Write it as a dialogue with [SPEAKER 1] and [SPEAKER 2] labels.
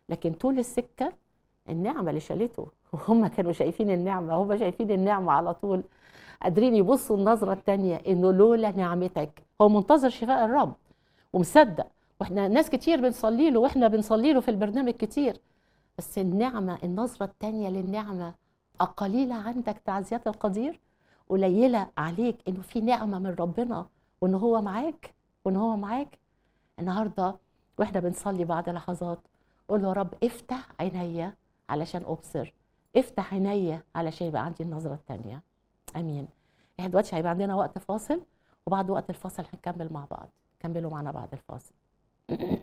[SPEAKER 1] لكن طول السكه النعمه اللي شالته وهم كانوا شايفين النعمه هم شايفين النعمه على طول قادرين يبصوا النظره الثانيه انه لولا نعمتك هو منتظر شفاء الرب ومصدق واحنا ناس كتير بنصلي له واحنا بنصلي له في البرنامج كتير بس النعمه النظره الثانيه للنعمه أقليلة عندك تعزيات القدير قليلة عليك إنه في نعمة من ربنا وإن هو معاك وإن هو معاك النهاردة وإحنا بنصلي بعد لحظات قول له يا رب افتح عينيا علشان أبصر افتح عينيا علشان يبقى عندي النظرة التانية أمين احنا دلوقتي هيبقى عندنا وقت فاصل وبعد وقت الفاصل هنكمل مع بعض كملوا معنا بعد الفاصل